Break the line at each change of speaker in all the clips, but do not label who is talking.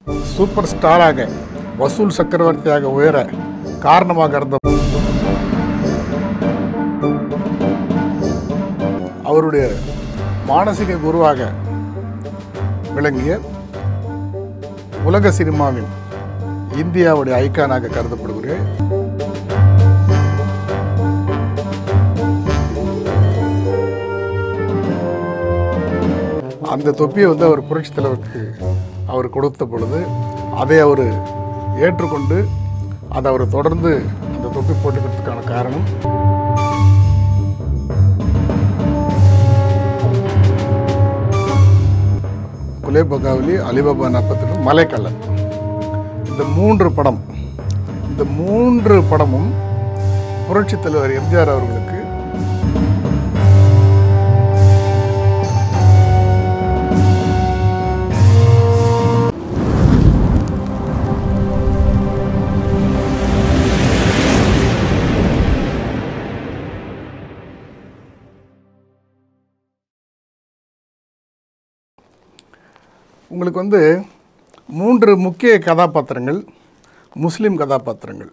super ஸ்டாராக வசூல் சக்கரவர்த்தியாக உயர காரணமாக இருந்த அவருடைய மானசீக குருவாக விளங்கிய உலக சினிமாவின் இந்தியாவுடைய ஐக்கானாக கருதப்படுகிற அந்த தொப்பியை வந்து அவர் புரட்சித் தலைவருக்கு அவர் கொடுத்த பொழுது அதை அவர் ஏற்றுக்கொண்டு அதை அவர் தொடர்ந்து அந்த தொப்பி போட்டுக்கிறதுக்கான காரணம் குலே பகாவலி அலிபாபா நாற்பத்தி மலைக்கல்லன் இந்த மூன்று படம் இந்த மூன்று படமும் புரட்சித் தலைவர் எம்ஜிஆர் அவர்களுக்கு உங்களுக்கு வந்து மூன்று முக்கிய கதாபாத்திரங்கள் முஸ்லீம் கதாபாத்திரங்கள்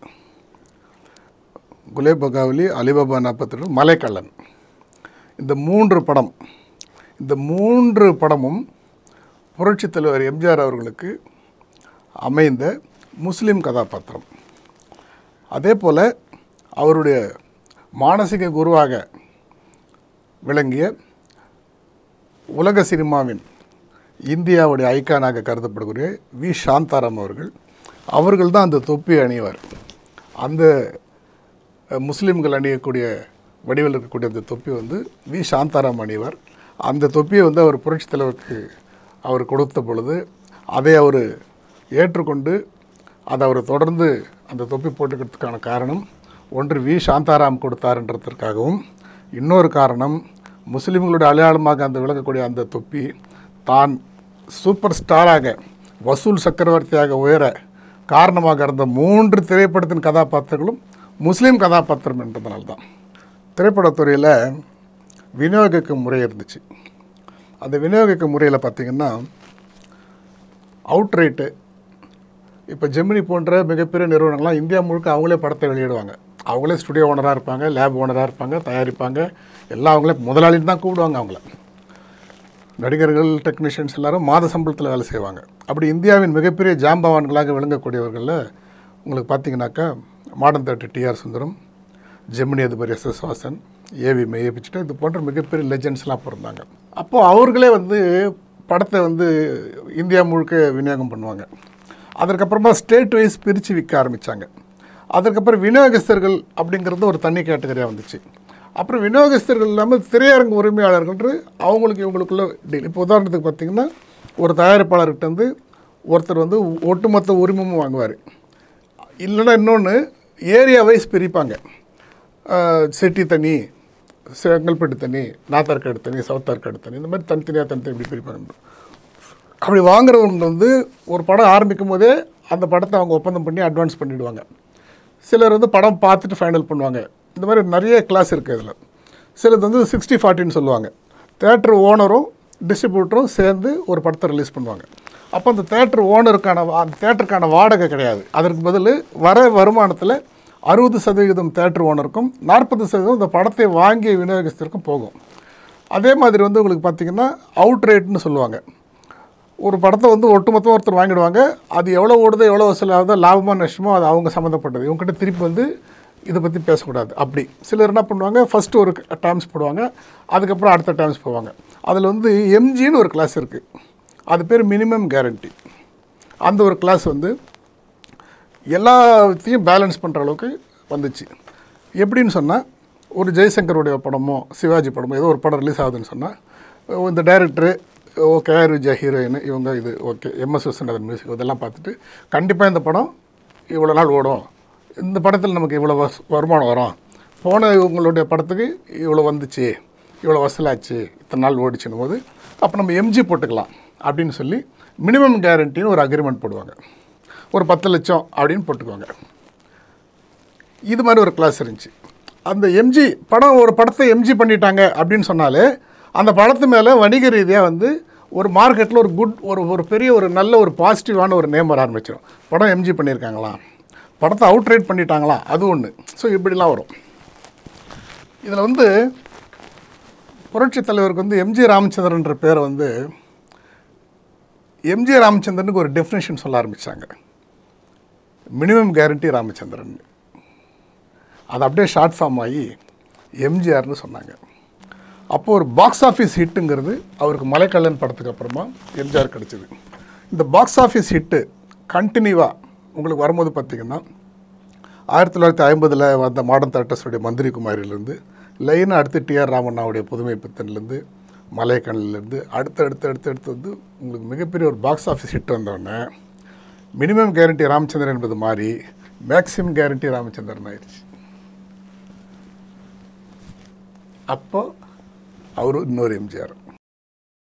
குலே பகாவலி அலிபாபா நாற்பத்தி மலைக்கல்லன் இந்த மூன்று படம் இந்த மூன்று படமும் புரட்சித் தலைவர் எம்ஜிஆர் அவர்களுக்கு அமைந்த முஸ்லீம் கதாபாத்திரம் அதே போல் அவருடைய மானசீக குருவாக விளங்கிய உலக சினிமாவின் இந்தியாவுடைய ஐக்கானாக கருதப்படுகிற வி சாந்தாராம் அவர்கள் அவர்கள் தான் அந்த தொப்பி அணிவார் அந்த அஹ், முஸ்லீம்கள் அணியக்கூடிய வடிவில் இருக்கக்கூடிய அந்த தொப்பி வந்து வி சாந்தாராம் அணிவார் அந்த தொப்பியை வந்து அவர் புரட்சித் தலைவருக்கு அவர் கொடுத்த பொழுது அதை அவர் ஏற்றுக்கொண்டு அதை அவர் தொடர்ந்து அந்த தொப்பி போட்டுக்கிறதுக்கான காரணம் ஒன்று வி சாந்தாராம் கொடுத்தாருன்றதற்காகவும் இன்னொரு காரணம் முஸ்லீம்களுடைய அடையாளமாக அந்த விளங்கக்கூடிய அந்த தொப்பி தான் சூப்பர் ஸ்டாராக வசூல் சக்கரவர்த்தியாக உயர காரணமாக இருந்த மூன்று திரைப்படத்தின் கதாபாத்திரங்களும் முஸ்லீம் கதாபாத்திரம் என்றதுனால தான் திரைப்படத்துறையில் விநியோகிக்க முறை இருந்துச்சு அந்த விநியோகிக்க முறையில் பார்த்திங்கன்னா அவுட்ரைட்டு இப்போ ஜெமினி போன்ற மிகப்பெரிய நிறுவனங்கள்லாம் இந்தியா முழுக்க அவங்களே படத்தை வெளியிடுவாங்க அவங்களே ஸ்டுடியோ ஓனராக இருப்பாங்க லேப் ஓனராக இருப்பாங்க தயாரிப்பாங்க எல்லாம் அவங்களே முதலாளின்னு தான் கூப்பிடுவாங்க அவங்கள நடிகர்கள் டெக்னீஷியன்ஸ் எல்லாரும் மாத சம்பளத்தில் வேலை செய்வாங்க அப்படி இந்தியாவின் மிகப்பெரிய ஜாம்பவான்களாக விளங்கக்கூடியவர்களில் உங்களுக்கு பார்த்தீங்கன்னாக்கா modern theatre TR Sundaram Gemini அதிபர் எஸ் எஸ் வாசன் ஏவி மெய்யப்பிச்சுட்டு இது போன்ற மிகப்பெரிய லெஜெண்ட்ஸ்லாம் பிறந்தாங்க அப்போது அவர்களே வந்து படத்தை வந்து இந்தியா முழுக்க விநியோகம் பண்ணுவாங்க அதற்கப்புறமா ஸ்டேட் வைஸ் பிரித்து விற்க ஆரம்பித்தாங்க அதற்கப்புறம் விநியோகஸ்தர்கள் அப்படிங்கிறது ஒரு தனி கேட்டகரியாக வந்துச்சு அப்புறம் விநியோகஸ்தர்கள் இல்லாமல் திரையரங்கு உரிமையாளர்கள் அவங்களுக்கு இவங்களுக்குள்ள டீல் இப்போ உதாரணத்துக்கு பார்த்தீங்கன்னா ஒரு தயாரிப்பாளர்கிட்ட வந்து ஒருத்தர் வந்து ஒட்டுமொத்த உரிமமும் வாங்குவார் இல்லைன்னா இன்னொன்று ஏரியா வைஸ் பிரிப்பாங்க ஆஹ் செட்டி தனி செங்கல்பட்டு தனி நாத்தார்காடு தனி சவுத்தார்காடு தனி இந்த மாதிரி தனித்தனியாக தனித்தனி இப்படி பிரிப்பாங்க அப்படி வாங்குறவங்க வந்து ஒரு படம் ஆரம்பிக்கும் போதே அந்த படத்தை அவங்க ஒப்பந்தம் பண்ணி அட்வான்ஸ் பண்ணிவிடுவாங்க சிலர் வந்து படம் பார்த்துட்டு ஃபைனல் பண்ணுவாங்க இந்த மாதிரி நிறைய கிளாஸ் இருக்குது இதில் சிலது வந்து சிக்ஸ்டி ஃபார்ட்டின்னு சொல்லுவாங்க தேட்டர் ஓனரும் டிஸ்ட்ரிபியூட்டரும் சேர்ந்து ஒரு படத்தை ரிலீஸ் பண்ணுவாங்க அப்போ அந்த தேட்டர் ஓனருக்கான வா- அந்த தேட்டருக்கான வாடகை கிடையாது அதற்கு பதில் வர வருமானத்தில் அறுபது சதவீதம் தேட்டர் ஓனருக்கும் நாற்பது சதவீதம் இந்த படத்தை வாங்கிய விநியோகஸ்தருக்கும் போகும் அதே மாதிரி வந்து உங்களுக்கு பார்த்திங்கன்னா அவுட் ரேட்னு சொல்லுவாங்க ஒரு படத்தை வந்து ஒட்டுமொத்தமாக ஒருத்தர் வாங்கிடுவாங்க அது எவ்வளோ ஓடுதோ எவ்வளோ வசூலாகுதோ லாபமோ நஷ்டமோ அது அவங்க சம்மந்தப்பட்டது இவங்ககிட்ட திருப்பி வந்து இதை பற்றி பேசக்கூடாது அப்படி சிலர் என்ன பண்ணுவாங்க ஃபஸ்ட்டு ஒரு டேர்ம்ஸ் போடுவாங்க அதுக்கப்புறம் அடுத்த டேர்ம்ஸ் போவாங்க அதில் வந்து எம்ஜின்னு ஒரு கிளாஸ் இருக்குது அது பேர் மினிமம் கேரண்டி அந்த ஒரு கிளாஸ் வந்து எல்லாத்தையும் பேலன்ஸ் பண்ணுற அளவுக்கு வந்துச்சு எப்படின்னு சொன்னால் ஒரு ஜெய்சங்கருடைய படமோ சிவாஜி படமோ ஏதோ ஒரு படம் ரிலீஸ் ஆகுதுன்னு சொன்னால் இந்த director okay R Vijaya heroine இவங்க இது ஓகே எம்எஸ் விஸ்வநாதன் மியூசிக் இதெல்லாம் பார்த்துட்டு கண்டிப்பாக இந்த படம் இவ்வளோ நாள் ஓடும் இந்த படத்தில் நமக்கு இவ்வளோ வஸ் வருமானம் வரும் போன இவங்களுடைய படத்துக்கு இவ்வளோ வந்துச்சு இவ்வளோ வசூலாச்சு இத்தனை நாள் ஓடிச்சுன்னும் போது அப்போ நம்ம எம்ஜி போட்டுக்கலாம் அப்படின்னு சொல்லி மினிமம் கேரண்டின்னு ஒரு அக்ரிமெண்ட் போடுவாங்க ஒரு பத்து லட்சம் அப்படின்னு போட்டுக்குவாங்க இது மாதிரி ஒரு கிளாஸ் இருந்துச்சு அந்த எம்ஜி படம் ஒரு படத்தை எம்ஜி பண்ணிட்டாங்க அப்படின்னு சொன்னாலே அந்த படத்து மேலே வணிக ரீதியாக வந்து ஒரு மார்க்கெட்டில் ஒரு குட் ஒரு ஒரு பெரிய ஒரு நல்ல ஒரு பாசிட்டிவான ஒரு நேம் வர ஆரம்பிச்சிடும் படம் எம்ஜி பண்ணியிருக்காங்களா படத்தை அவுட்ரைட் பண்ணிட்டாங்களா அது ஒன்று ஸோ இப்படிலாம் வரும் இதில் வந்து புரட்சித் தலைவருக்கு வந்து எம்ஜி ராமச்சந்திரன்ற பேரை வந்து எம்ஜி ராமச்சந்திரனுக்கு ஒரு டெஃபினேஷன் சொல்ல ஆரம்பித்தாங்க மினிமம் கேரண்டி ராமச்சந்திரன் அது அப்படியே ஷார்ட் ஃபார்ம் ஆகி எம்ஜிஆர்னு சொன்னாங்க அப்போ ஒரு பாக்ஸ் ஆஃபீஸ் ஹிட்டுங்கிறது அவருக்கு மலைக்கல்லன் படத்துக்கு அப்புறமா எம்ஜிஆர் கிடச்சிது இந்த பாக்ஸ் ஆஃபீஸ் ஹிட்டு கண்டினியூவாக உங்களுக்கு வரும்போது பார்த்தீங்கன்னா ஆயிரத்தி தொள்ளாயிரத்தி ஐம்பதில் வந்த மாடர்ன் தேட்டர்ஸுடைய மந்திரி குமாரிலேருந்து லைனாக அடுத்து டிஆர் ராமண்ணாவுடைய புதுமை பித்தன்லேருந்து மலைக்கண்ணிலேருந்து அடுத்து அடுத்து அடுத்து அடுத்து வந்து உங்களுக்கு மிகப்பெரிய ஒரு பாக்ஸ் ஆஃபீஸ் ஹிட் வந்தோடனே மினிமம் கேரண்டி ராமச்சந்திரன் என்பது மாறி மேக்ஸிமம் கேரண்டி ராமச்சந்திரன் ஆயிடுச்சு அப்போ அவர் இன்னொரு எம்ஜிஆர்